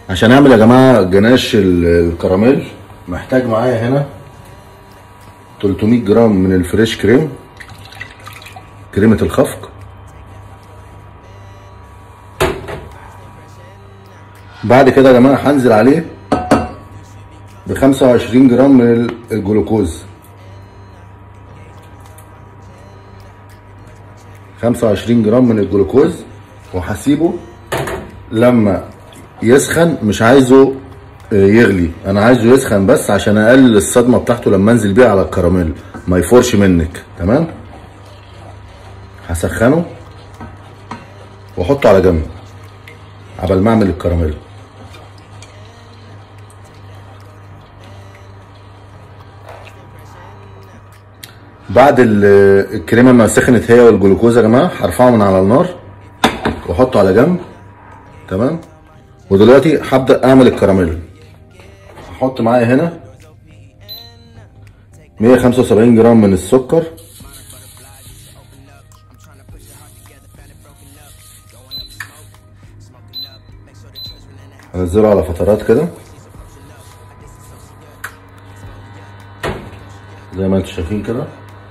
عشان اعمل يا جماعه جناش ال- الكراميل محتاج معايا هنا 300 جرام من الفريش كريم كريمه الخفق بعد كده يا جماعه هنزل عليه ب 25 جرام من ال- الجلوكوز 25 جرام من الجلوكوز وهسيبه لما يسخن مش عايزه آه، يغلي انا عايزه يسخن بس عشان اقلل الصدمه بتاعته لما انزل بيه على الكراميل ما يفورش منك تمام هسخنه واحطه على جنب عبال ما اعمل الكراميل بعد ال- الكريمه ما سخنت هي والجلوكوز يا جماعه هرفعه من على النار واحطه على جنب تمام ودلوقتي هبدا اعمل الكراميل هحط معايا هنا 175 جرام من السكر هنزله على فترات كده زي ما انتم شايفين كده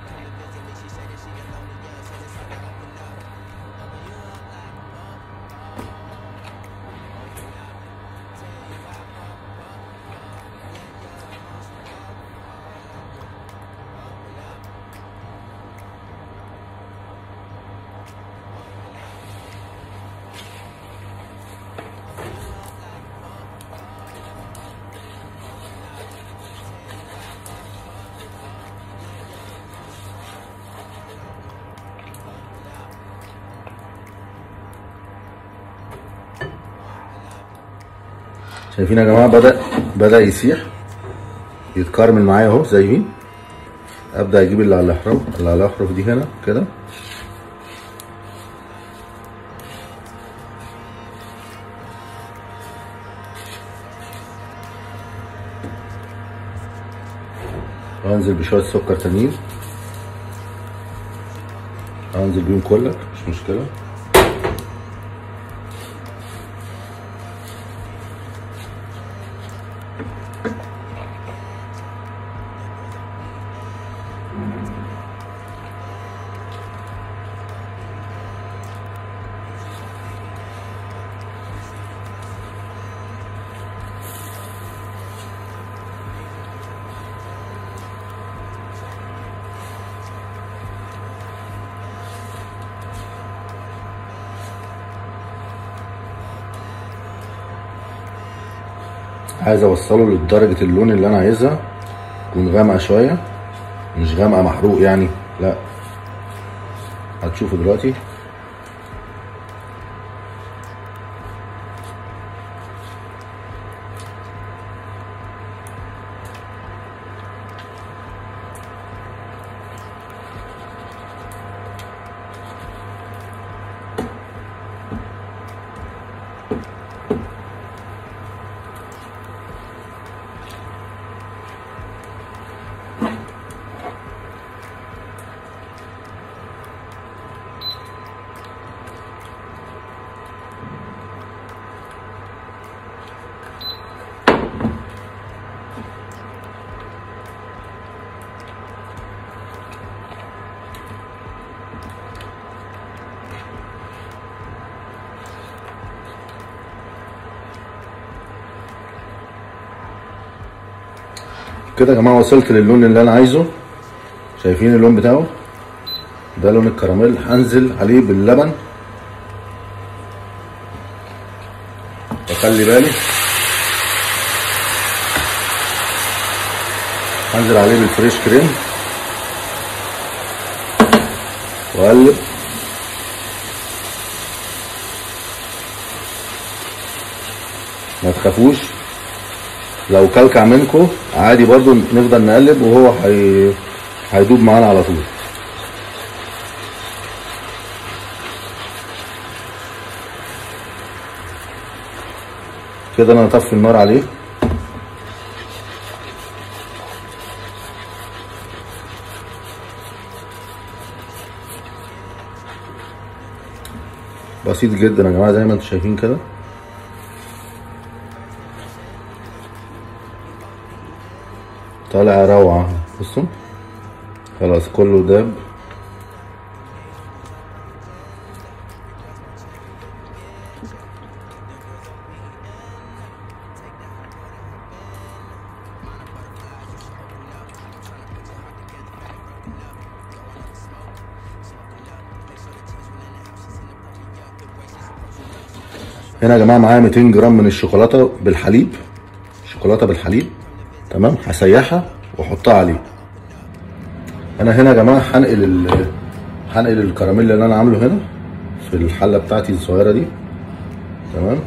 شايفين يا جماعه بدا بدا يسيح يتكرمل معايا اهو شايفين ابدا اجيب اللي على الاحراف اللي على الاحرف دي هنا كده وانزل بشويه سكر تانيين هنزل بيهم كلك مش مشكله عايز اوصله لدرجة اللون اللي انا عايزها تكون غامقة شوية مش غامقة محروق يعني لا هتشوفوا دلوقتي كده يا جماعة وصلت للون اللي انا عايزه شايفين اللون بتاعه ده لون الكراميل هنزل عليه باللبن وخلي بالي هنزل عليه بالفريش كريم واقلب ما تخافوش لو كلكع منكم عادي برضو نفضل نقلب وهو هي... هيدوب معانا على طول كده انا هطفي النار عليه بسيط جدا يا جماعه زي ما انتم شايفين كده طالع روعة بصوا خلاص كله داب هنا يا جماعه معايا 200 جرام من الشوكولاته بالحليب شوكولاته بالحليب تمام هسيحها واحطها عليه انا هنا يا جماعه هنقل ال هنقل الكراميل اللي انا عامله هنا في الحله بتاعتي الصغيره دي تمام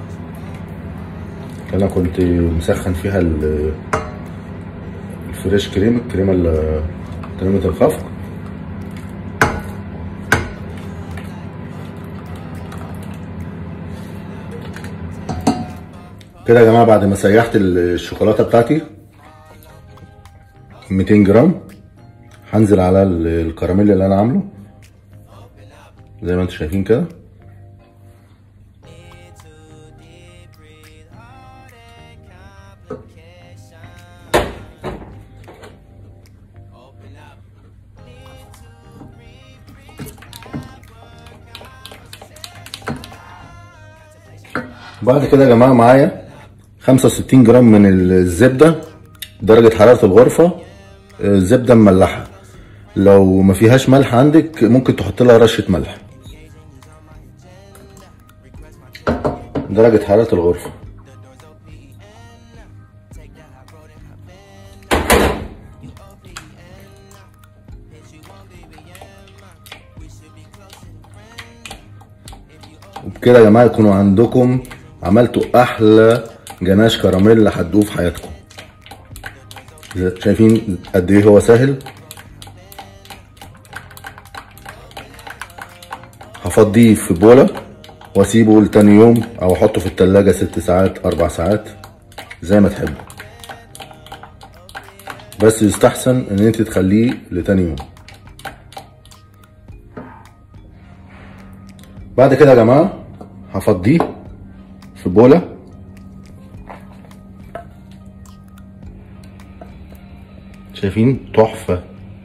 انا كنت مسخن فيها ال- الفريش كريم الكريمه ال- كريمه الخفق كده يا جماعه بعد ما سيحت الشوكولاته بتاعتي 200 جرام هنزل على ال- الكراميل اللي انا عامله زي ما انتم شايفين كده بعد كده يا جماعه معايا 65 جرام من الزبده درجه حراره الغرفه آه، زبده مملحه لو ما فيهاش ملح عندك ممكن تحط لها رشه ملح درجه حراره الغرفه وبكده يا جماعه يكونوا عندكم عملتوا احلى جناش كراميل هتدوه في حياتكم شايفين قد ايه هو سهل هفضيه في بوله واسيبه لتاني يوم او احطه في التلاجة ست ساعات اربع ساعات زي ما تحبوا بس يستحسن ان انت تخليه لتاني يوم بعد كده يا جماعه هفضيه في بوله شايفين تحفه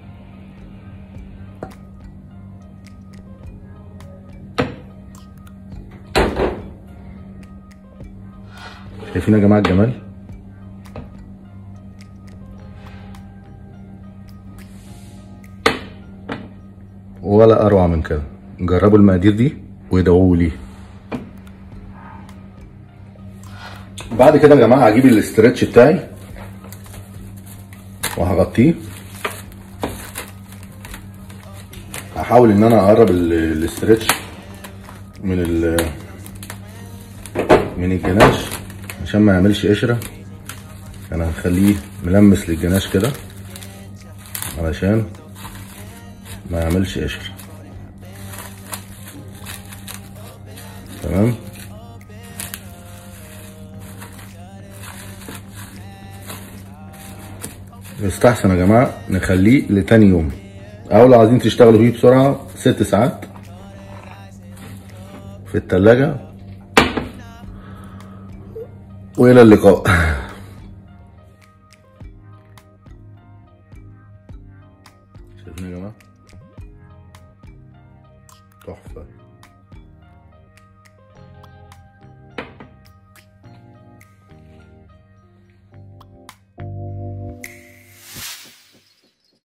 شايفين يا جماعه الجمال ولا اروع من كده جربوا المقادير دي وادعوا لي بعد كده يا جماعه هجيب الاسترتش بتاعي وهغطيه هحاول ان انا اقرب ال- الاسترتش من ال من الجناش عشان ما يعملش قشره انا هخليه ملمس للجناش كده علشان ما يعملش قشره تمام يستحسن يا جماعه نخليه لتاني يوم او لو عايزين تشتغلوا فيه بسرعه ست ساعات في التلاجة والى اللقاء شايفين يا جماعه تحفه